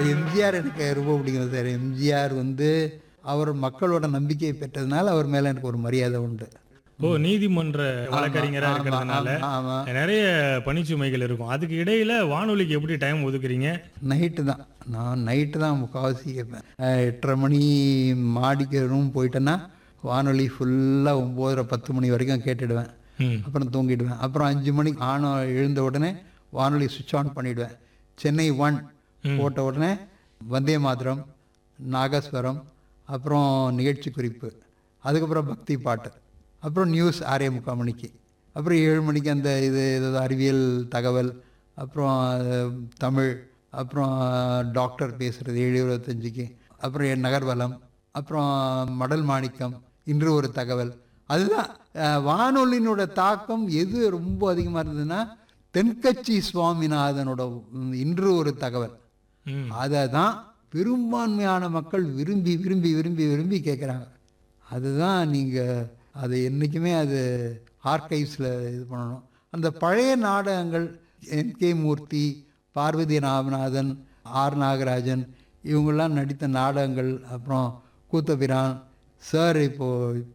அது எம்ஜிஆர் எனக்கு ரொம்ப பிடிக்கும் சார் எம்ஜிஆர் வந்து அவர் மக்களோட நம்பிக்கையை பெற்றதுனால அவர் மேலே எனக்கு ஒரு மரியாதை உண்டு ஓ நீதிமன்ற வழக்கறிஞரா ஆமா, இருக்கிறதுனால ஆமா, ஆமா. நிறைய பணிச்சுமைகள் இருக்கும் அதுக்கு இடையில வானொலிக்கு எப்படி டைம் ஒதுக்குறீங்க நைட்டு தான் நான் நைட்டு தான் முக்கால்வாசி கேட்பேன் அஹ் எட்டரை மணி மாடிக்கு ரூம் போயிட்டேன்னா வானொலி ஃபுல்லாக ஒம்போதரை பத்து மணி வரைக்கும் கேட்டுடுவேன் ம் அப்புறம் தூங்கிடுவேன் அப்புறம் அஞ்சு மணிக்கு ஆன எழுந்த உடனே வானொலி சுவிட்ச் ஆன் பண்ணிடுவேன் சென்னை ஒன் போட்ட உடனே வந்தே மாதரம் நாகஸ்வரம் அப்புறம் நிகழ்ச்சி குறிப்பு அதுக்கப்புறம் பக்தி பாட்டு அப்புறம் நியூஸ் ஆறே முக்கால் மணிக்கு அப்புறம் ஏழு மணிக்கு அந்த இது ஏதாவது அறிவியல் தகவல் அப்புறம் அஹ், தமிழ் அப்புறம் டாக்டர் பேசுகிறது ஏழு இருபத்தஞ்சுக்கு அப்புறம் என் நகர்வலம் அப்புறம் மடல் மாணிக்கம் இன்று ஒரு தகவல் அதுதான் அஹ், வானொலியினோட தாக்கம் எது ரொம்ப அதிகமாக இருந்ததுன்னா தென்கட்சி சுவாமிநாதனோட ம், இன்று ஒரு தகவல் ம் அதை தான் பெரும்பான்மையான மக்கள் விரும்பி விரும்பி விரும்பி விரும்பி கேட்குறாங்க அதுதான் நீங்கள் அது என்றைக்குமே அது ஆர்கைவ்ஸில் இது பண்ணணும் அந்த பழைய நாடகங்கள் N K Murthy Parvathi Ramanathan R Nagarajan இவங்கெல்லாம் நடித்த நாடகங்கள் அப்புறம் கூத்தபிரான் சார் இப்போது